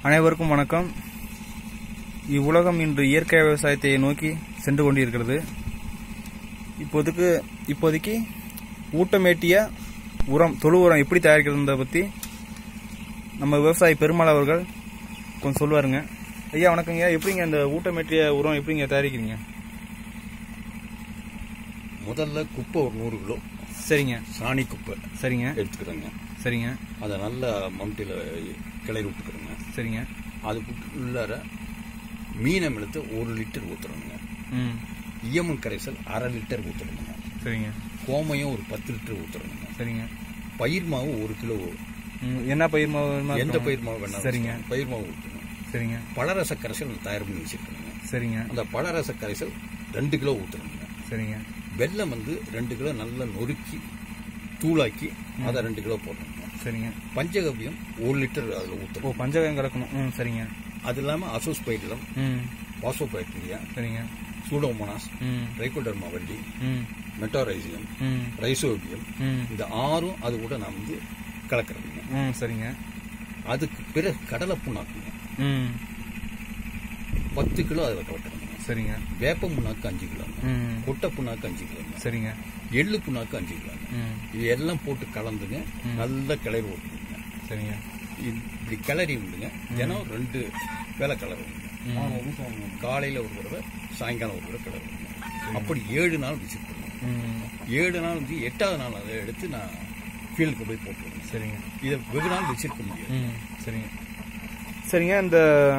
அனைவருக்கும் வணக்கம் இவ்வுலகம் இன்று இயற்கை விவசாயத்தை நோக்கி சென்று கொண்டிருக்கிறது இப்போதைக்கு இப்போதைக்கு ஊட்டமேட்டிய உரம் தொழு உரம் எப்படி தயாரிக்கிறத பற்றி நம்ம விவசாயி பெருமாள் அவர்கள் கொஞ்சம் சொல்லுவாருங்க ஐயா வணக்கங்க எப்படிங்க இந்த ஊட்டமேட்டிய உரம் எப்படிங்க தயாரிக்கிறீங்க முதல்ல குப்பை ஒரு நூறு கிலோ சரிங்க சாணி குப்பை சரிங்க எடுத்துக்கிறேங்க சரிங்க அதை நல்லா மம்டியில் கிளறி விட்டுக்கிறேங்க சரிங்க அதுக்கு உள்ளார மீனம் எடுத்து ஒரு லிட்டர் ஊற்றுறோங்க ம் ஈயமன் கரைசல் அரை லிட்டர் ஊற்றுறோங்க சரிங்க கோமையும் ஒரு பத்து லிட்டர் ஊற்றுறோங்க சரிங்க பயிர் மாவு ஒரு கிலோ ம், என்ன பயிர் மாவு வேணுமா எந்த இருக்கும்? பயிர் மாவு வேணாலும் சரிங்க வச்சுக்கோங்க. பயிர் மாவு ஊற்றுங்க சரிங்க பழரச கரைசல் நான் தயார் பண்ணி வச்சுருக்கேங்க சரிங்க அந்த பழரச கரைசல் ரெண்டு கிலோ ஊற்றுறோங்க சரிங்க வெல்லம் வந்து ரெண்டு கிலோ நல்லா நொறுக்கி தூளாக்கி அதை ரெண்டு கிலோ போடுறோங்க சரிங்க பஞ்சகவியம் ஒரு லிட்டர் அதில் ஓ ஊற்றுறோம் பஞ்சகாயம் கலக்கணும் ம் சரிங்க அது இல்லாமல் அசோஸ்பைடிலம் ம் பாசோபைட்ரியா சரிங்க சூடோமோனாஸ் ம் ட்ரைகோடர்மா வள்ளி ம் மெட்டாரைசியம் ம் ரைசோபியம் ம் இந்த ஆறும் அது கூட நான் வந்து கலக்கிறேங்க ம் சரிங்க அதுக்கு பிறகு கடலை புண்ணாக்குங்க ம் பத்து கிலோ அதில் கலக்கிறேங்க சரிங்க வேப்ப புண்ணாக்கு அஞ்சு கிலோங்க ம் கொட்டை புண்ணாக்கு அஞ்சு கிலோங்க சரிங்க எள்ளு புண்ணாக்கு அஞ்சு கிலோங்க ம் இது எல்லாம் போட்டு கலந்துங்க நல்லா கிளறி விட்டுருங்க சரிங்க இப்படி கிளறி விடுங்க தினம் ரெண்டு வேலை கிளறுங்க காலையில் ஒரு தடவை சாயங்காலம் ஒரு தடவை கிளறுங்க அப்படி ஏழு நாள் வச்சுருக்கேன் ம் ஏழு நாள் வந்து எட்டாவது நாள் அதை எடுத்து நான் ஃபீல்டுக்கு போய் போட்டுருவேன் சரிங்க இதை வெகு நாள் வச்சிருக்க முடியாது ம் சரிங்க சரிங்க இந்த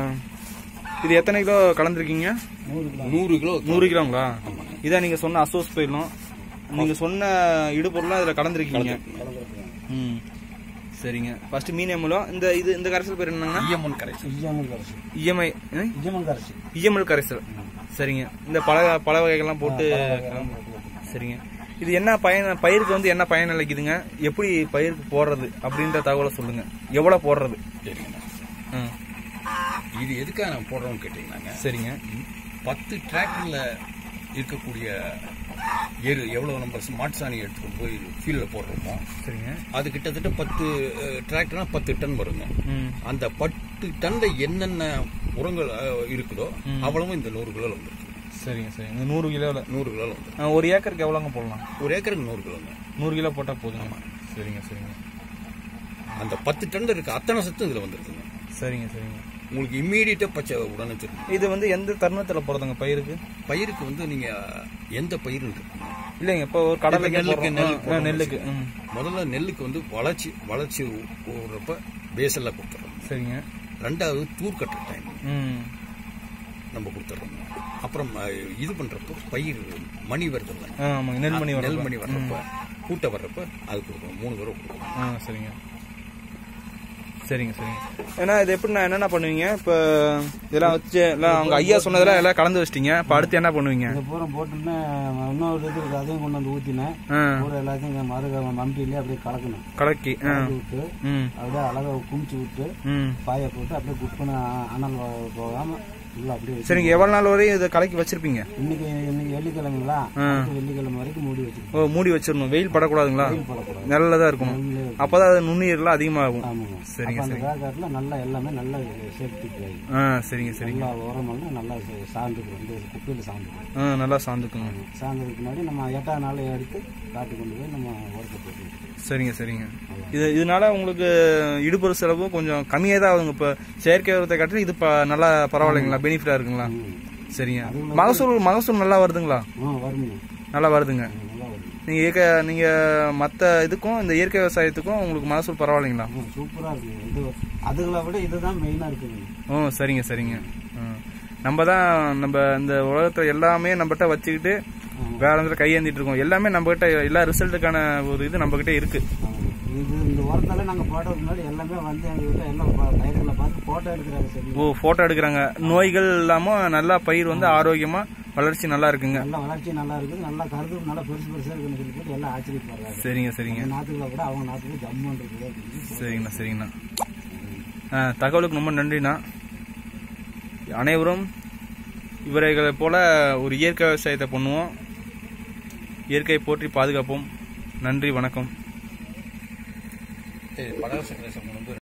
இது எத்தனை கிலோ கலந்துருக்கீங்க நூறு கிலோ நூறு கிலோங்களா இதான் நீங்கள் சொன்ன அசோஸ் போயிடலாம் நீங்கள் சொன்ன இடுபொருளாக இதில் கலந்துருக்கீங்க ம் சரிங்க ஃபர்ஸ்ட் மீன் எம்எலும் இந்த இது இந்த கரைசல் பேர் என்னங்க இஎம்என் கரைசல் இயமல் கரைசி இஎம்ஐ இயமல் கரைசி இஎம்எல் கரைசல் சரிங்க இந்த பல பல வகைகள்லாம் போட்டு சரிங்க இது என்ன பயன் பயிருக்கு வந்து என்ன பயன் அளிக்குதுங்க எப்படி பயிருக்கு போடுறது அப்படின்ற தகவலை சொல்லுங்க எவ்வளவு போடுறது சரிங்கண்ணா ம் இது எதுக்காக நான் போடுறோம்னு கேட்டீங்கன்னாங்க சரிங்க பத்து டிராக்டர்ல இருக்கக்கூடிய எரு எவ்வளவு நம்ம மாட்டு சாணி எடுத்துட்டு போய் ஃபீல்டில் போடுறோமோ சரிங்க அது கிட்டத்தட்ட பத்து டிராக்டர்னா பத்து டன் வருங்க ம் அந்த பத்து டன்ல என்னென்ன உரங்கள் அஹ், இருக்குதோ அவ்வளவும் இந்த நூறு கிலோல வந்துருக்கு சரிங்க சரிங்க இந்த நூறு கிலோவில் நூறு கிலோல வந்துருக்கு ஒரு ஏக்கருக்கு எவ்வளோங்க போடலாம் ஒரு ஏக்கருக்கு நூறு கிலோங்க நூறு கிலோ போட்டால் போதுங்க சரிங்க சரிங்க அந்த பத்து டன்ல இருக்க அத்தனை சத்தும் இதுல வந்துருக்குங்க சரிங்க சரிங்க உங்களுக்கு இம்மீடியட்டா பச்சை உடனே தெரியும் இது வந்து எந்த தருணத்தில் போடுறதுங்க பயிருக்கு பயிருக்கு வந்து நீங்க எந்த பயிர் இருக்குங்க இல்லைங்க இப்போ ஒரு கடலைக்கு நெல்லுக்கு போடுறோம். நெல் ஆ, போடுறோம் நெல்லுக்கு ம் முதல்ல நெல்லுக்கு வந்து வளர்ச்சி வளர்ச்சி ஊறப்ப பேசல்ல கொடுத்துறோம் சரிங்க ரெண்டாவது தூர் கட்டுற டைம் ம் நம்ம கொடுத்துட்றோம் அப்புறம் அஹ், இது பண்றப்போ பயிர் மணி வருதுல்ல ஆ ஆமாங்க நெல்மணி வரும் நெல் மணி வர்றப்ப கூட்ட வர்றப்ப அது கொடுக்கணும் மூணு தடவை கொடுக்கணும் ஆ சரிங்க சரிங்க சரிங்க ஏன்னா இது எப்படி நான் என்னென்ன பண்ணுவீங்க இப்போ இதெல்லாம் வச்சு எல்லாம் அவங்க ஐயா சொன்னதெல்லாம் எல்லாம் கலந்து வச்சிட்டீங்க இப்போ அடுத்து என்ன பண்ணுவீங்க இந்த பூரா போட்டோன்னே இன்னொரு இது இருக்கு அதையும் கொண்டு வந்து ஊற்றினேன் ஆ பூரா எல்லாத்தையும் மருக மம்டிலே அப்படியே கலக்கணும் கலக்கி ஆ கலக்கி விட்டு ம் அப்படியே அழகா குமிச்சு விட்டு ம் பாயை போட்டு அப்படியே குப்பனை அனல் வ- போகாம உள்ள அப்படியே வச்சு சரிங்க எவ்வளோ நாள் வரையும் இதை கலக்கி வச்சிருப்பீங்க இன்னைக்கு இன்னைக்கு வெள்ளிக்கிழமைங்களா அடுத்த வெள்ளிக்கிழமை வரைக்கும் மூடி வச்சிருக்கோம் ஓ மூடி வச்சிடணும் வெயில் படக்கூடாதுங்களா போடக்கூடாது நிழல்ல தான் இருக்கணும் உள்ளே அப்போதான் அது நுண்ணுயிரெலாம் அதிகமாகும் ஆமாங்க சரிங்க, அப்ப அந்த வேக்காட்டில் நல்லா எல்லாமே நல்லா சேஃப்டி ஆகும் ஆ சரிங்க சரிங்க நல்லா உரமெல்லாம் நல்லா சா- சாந்துக்கும் இந்த குப்பையில் சாந்துக்கும் ஆ நல்லா சாந்துக்குங்க சாயந்தரத்துக்கு முன்னாடி நம்ம எட்டாம் நாள் எடுத்து காட்டு கொண்டு போய் நம்ம உரத்தை போட்டு சரிங்க சரிங்க இது இதனால உங்களுக்கு இடுபொரு செலவும் கொஞ்சம் கம்மியாக தான் ஆகுங்க இப்போ செயற்கை உரத்தை காட்டிலும் இது ப- நல்லா பரவாயில்லைங்களா பெனிஃபிட்டாக இருக்குங்களா சரிங்க மகசூல் மகசூல் நல்லா வருதுங்களா ஆ வருங்க நல்லா வருதுங்க நல்லா வருங்க நீங்கள் இயற்கை நீங்கள் மற்ற இதுக்கும் இந்த இயற்கை விவசாயத்துக்கும் உங்களுக்கு மகசூல் பரவாயில்லைங்களா ஆ சூப்பராக இருக்குங்க இது அதுகளை விட இதுதான் மெயினாக இருக்குங்க ஓ சரிங்க சரிங்க ம். நம்ம தான் நம்ம இந்த உலகத்தில் எல்லாமே நம்மகிட்ட வச்சுக்கிட்டு வேற இடத்துல கையேந்திட்டு இருக்கோம் எல்லாமே நம்மகிட்ட எல்லா ரிசல்ட்டுக்கான ஒரு இது நம்மகிட்ட இருக்கு ஆ. இது இந்த உரத்தால நாங்கள் போடுறதுக்கு முன்னாடி எல்லாமே வந்து எங்ககிட்ட எல்லாம் ப- பயிர்களை பார்த்து ஃபோட்டோ எடுக்கிறாங்க சரி ஓ போட்டோ எடுக்கிறாங்க நோய்கள் இல்லாம நல்லா பயிர் வந்து ஆரோக்கியமா வளர்ச்சி நல்லா இருக்குங்க நல்லா வளர்ச்சி நல்லா இருக்குது நல்லா கருது நல்லா பெருசு பெருசாக இருக்குன்னு சொல்லி போட்டு எல்லாம் ஆச்சரியப்படுறாங்க சரிங்க சரிங்க இந்த நாற்றுகளை விட அவங்க நாட்டுக்கு ஜம்முன்னு இருக்குது அப்படின்னு சொல்லி சரிங்கண்ணா சரிங்கண்ணா ஆ, தகவலுக்கு ரொம்ப நன்றிண்ணா அனைவரும் இவர்களை போல ஒரு இயற்கை விவசாயத்தை பண்ணுவோம் இயற்கையை போற்றி பாதுகாப்போம் நன்றி வணக்கம் பழரச கரைசல் கொண்டு வந்து